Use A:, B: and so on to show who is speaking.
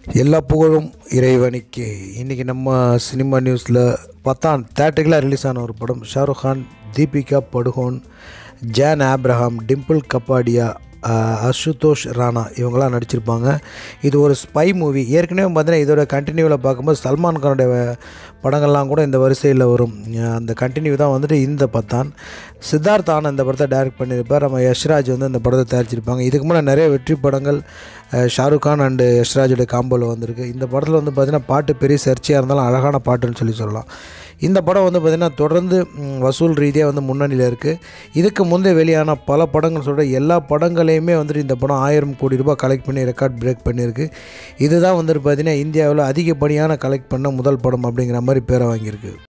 A: எல்லா புகழும் இறைவனுக்கு இன்றைக்கி நம்ம சினிமா நியூஸில் பத்தான் தேட்டரிக்கலாக ரிலீஸ் ஆன ஒரு படம் ஷாருக் கான் தீபிகா படுகோன் ஜான் ஆப்ரஹாம் டிம்பிள் கப்பாடியா ஆஹ், அசுதோஷ் ராணா இவங்கெல்லாம் நடிச்சிருப்பாங்க இது ஒரு ஸ்பை மூவி ஏற்கனவே பார்த்தீங்கன்னா இதோட கண்டினியூவில் பார்க்கும்போது சல்மான் கானுடைய வ- படங்கள்லாம் கூட இந்த வரிசையில் வரும் அஹ், அந்த கண்டினியூ தான் வந்துட்டு இந்த பத்தான் சித்தார்த் ஆனந்த் இந்த படத்தை டைரக்ட் பண்ணியிருப்பார் நம்ம யஷ்ராஜ் வந்து இந்த படத்தை தயாரிச்சிருப்பாங்க இதுக்கு முன்னாடி நிறைய வெற்றி படங்கள் அஹ், ஷாருக் கான் அண்டு யஷ்ராஜோட காம்போவில் வந்திருக்கு இந்த படத்தில் வந்து பார்த்திங்கன்னா பாட்டு பெரிய சர்ச்சையாக இருந்தாலும் அழகான பாட்டுன்னு சொல்லி சொல்லலாம் இந்த படம் வந்து பார்த்திங்கன்னா தொடர்ந்து ம், வசூல் ரீதியாக வந்து முன்னணியில் இருக்குது இதுக்கு முந்தைய வெளியான பல படங்கள் சொல்கிற எல்லா படங்களையுமே வந்துட்டு இந்த படம் ஆயிரம் கோடி ரூபாய் கலெக்ட் பண்ணி ரெக்கார்ட் பிரேக் பண்ணியிருக்கு இதுதான் வந்துட்டு பார்த்திங்கன்னா இந்தியாவில் அதிகப்படியான கலெக்ட் பண்ண முதல் படம் அப்படிங்கிற மாதிரி பேரை வாங்கியிருக்கு